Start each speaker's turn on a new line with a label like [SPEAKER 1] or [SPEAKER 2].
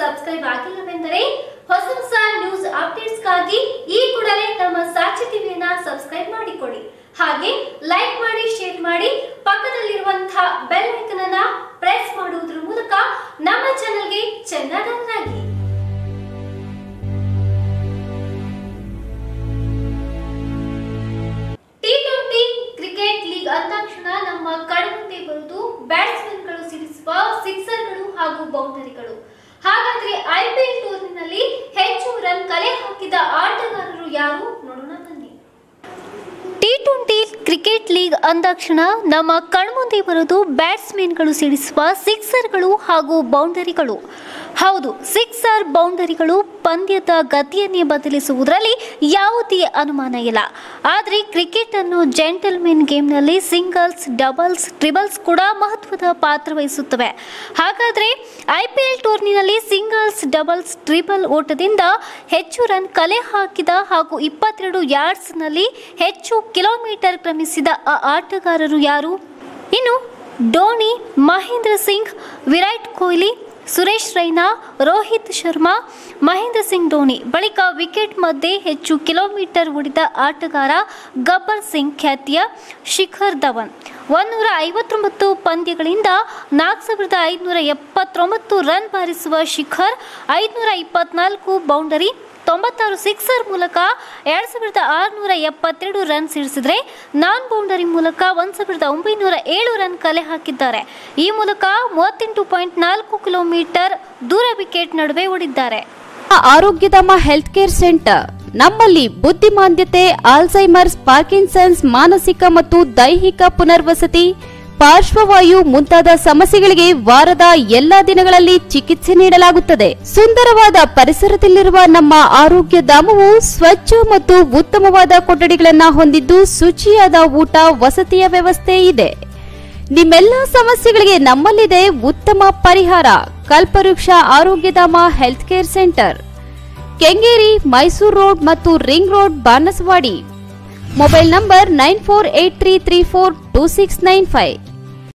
[SPEAKER 1] subscribe ಆಗಿಲ್ಲವೆಂದರೆ ಹೊಸ ಹೊಸ news ಅಪ್ಡೇಟ್ಸ್ಗಾಗಿ ಈ ಕೂಡಲೇ ನಮ್ಮ ಸಾಕ್ಷಿ ಟಿವಿಯನ್ನ ಸಬ್ಸ್ಕ್ರೈಬ್ ಮಾಡಿಕೊಳ್ಳಿ ಹಾಗೆ ಲೈಕ್ ಮಾಡಿ ಶೇರ್ ಮಾಡಿ ಪಕ್ಕದಲ್ಲಿರುವಂತಹ ಬೆಲ್ ಐಕನ್ ಅನ್ನ ಪ್ರೆಸ್ ಮಾಡುವುದರ ಮೂಲಕ ನಮ್ಮ ಚಾನೆಲ್ಗೆ ಚೆನ್ನಡನ್ನಾಗಿ ಟಿ ಟ್ವೆಂಟಿ ಕ್ರಿಕೆಟ್ ಲೀಗ್ ಅಂದಾಕ್ಷಣ ನಮ್ಮ ಕಣ್ಮುಂದೆ ಬರುವುದು ಬ್ಯಾಟ್ಸ್ಮನ್ಗಳು ಸಿಡಿಸುವ ಸಿಕ್ಸರ್ಗಳು ಹಾಗೂ ಬೌಂಡರಿಗಳು ಹಾಗಾದ್ರೆ ಐಪಿಎಲ್ ಟೂರ್ನಿನಲ್ಲಿ ಹೆಚ್ಚು ರನ್ ಕಲೆ ಹಾಕಿದ ಆಟಗಾರರು ಯಾರು ನೋಡೋಣ ಬನ್ನಿ ಟಿ ಟ್ವೆಂಟಿ ಕ್ರಿಕೆಟ್ ಲೀಗ್ ಅಂದಾಕ್ಷಣ ನಮ್ಮ ಕಣ್ಮುಂದೆ ಬರೋದು ಬ್ಯಾಟ್ಸ್ಮನ್ಗಳು ಸಿಡಿಸುವ ಸಿಕ್ಸರ್ಗಳು ಹಾಗೂ ಬೌಂಡರಿಗಳು ಹೌದು ಸಿಕ್ಸರ್ ಬೌಂಡರಿಗಳು ಪಂದ್ಯದ ಗತಿಯನ್ನೇ ಬದಲಿಸುವುದರಲ್ಲಿ ಯಾವುದೇ ಅನುಮಾನ ಇಲ್ಲ ಆದರೆ ಕ್ರಿಕೆಟ್ ಅನ್ನು ಜೆಂಟಲ್ಮೆನ್ ಗೇಮ್ನಲ್ಲಿ ಸಿಂಗಲ್ಸ್ ಡಬಲ್ಸ್ ಟ್ರಿಬಲ್ಸ್ ಕೂಡ ಮಹತ್ವದ ಪಾತ್ರ ವಹಿಸುತ್ತವೆ ಹಾಗಾದರೆ ಐ ಪಿ ಎಲ್ ಟೂರ್ನಿನಲ್ಲಿ ಸಿಂಗಲ್ಸ್ ಡಬಲ್ಸ್ ಟ್ರಿಬಲ್ ಓಟದಿಂದ ಹೆಚ್ಚು ರನ್ ಕಲೆ ಹಾಕಿದ ಹಾಗೂ ಇಪ್ಪತ್ತೆರಡು ಯಾರ್ಡ್ಸ್ನಲ್ಲಿ ಹೆಚ್ಚು ಕಿಲೋಮೀಟರ್ ಕ್ರಮಿಸಿದ ಆ ಆಟಗಾರರು ಯಾರು ಇನ್ನು ಧೋನಿ ಮಹೇಂದ್ರ ಸಿಂಗ್ ವಿರಾಟ್ ಕೊಹ್ಲಿ ಸುರೇಶ್ ರೈನಾ ರೋಹಿತ್ ಶರ್ಮಾ ಮಹೇಂದ್ರ ಸಿಂಗ್ ಧೋನಿ ಬಳಿಕ ವಿಕೆಟ್ ಮಧ್ಯೆ ಹೆಚ್ಚು ಕಿಲೋಮೀಟರ್ ಹೊಡೆದ ಆಟಗಾರ ಗಬ್ಬರ್ ಸಿಂಗ್ ಖ್ಯಾತಿಯ ಶಿಖರ್ ಧವನ್ ಒಂದೂರ ಐವತ್ತೊಂಬತ್ತು ಪಂದ್ಯಗಳಿಂದ ನಾಲ್ಕು ಸಾವಿರದ ಐದುನೂರ ಎಪ್ಪತ್ತೊಂಬತ್ತು ರನ್ ಬಾರಿಸುವ ಶಿಖರ್ ಐದುನೂರ ಇಪ್ಪತ್ನಾಲ್ಕು ಬೌಂಡರಿ ತೊಂಬತ್ತಾರು ಸಿಕ್ಸರ್ ಮೂಲಕ ಎರಡು ಸಾವಿರದ ಆರುನೂರ ಎಪ್ಪತ್ತೆರಡು ರನ್ ಸಿಡಿಸಿದ್ರೆ ನಾನ್ ಬೌಂಡರಿ ಮೂಲಕ ಒಂದು ಸಾವಿರದ ಒಂಬೈನೂರ ಏಳು ರನ್ ಕಲೆ ಹಾಕಿದ್ದಾರೆ ಈ ಮೂಲಕ ಮೂವತ್ತೆಂಟು ಪಾಯಿಂಟ್ ನಾಲ್ಕು ಕಿಲೋಮೀಟರ್ ದೂರ ವಿಕೆಟ್ ನಡುವೆ ಓಡಿದ್ದಾರೆ
[SPEAKER 2] ಆರೋಗ್ಯಧಾಮ ಹೆಲ್ತ್ ಕೇರ್ ಸೆಂಟರ್ ನಮ್ಮಲ್ಲಿ ಬುದ್ಧಿಮಾಂದ್ಯತೆ ಆಲ್ಝೈಮರ್ಸ್ ಪಾರ್ಕಿನ್ಸನ್ಸ್ ಮಾನಸಿಕ ಮತ್ತು ದೈಹಿಕ ಪುನರ್ವಸತಿ ಪಾರ್ಶ್ವವಾಯು ಮುಂತಾದ ಸಮಸ್ಯೆಗಳಿಗೆ ವಾರದ ಎಲ್ಲಾ ದಿನಗಳಲ್ಲಿ ಚಿಕಿತ್ಸೆ ನೀಡಲಾಗುತ್ತದೆ ಸುಂದರವಾದ ಪರಿಸರದಲ್ಲಿರುವ ನಮ್ಮ ಆರೋಗ್ಯ ಧಾಮವು ಸ್ವಚ್ಛ ಮತ್ತು ಉತ್ತಮವಾದ ಕೊಠಡಿಗಳನ್ನ ಹೊಂದಿದ್ದು ಶುಚಿಯಾದ ಊಟ ವಸತಿಯ ವ್ಯವಸ್ಥೆ ಇದೆ ನಿಮ್ಮೆಲ್ಲ ಸಮಸ್ಯೆಗಳಿಗೆ ನಮ್ಮಲ್ಲಿದೆ ಉತ್ತಮ ಪರಿಹಾರ Kalpavriksha Arogyadhama health care centre Kengeri Mysuru road ಮತ್ತು ring road Banaswadi mobile number nine four eight three three four two six nine five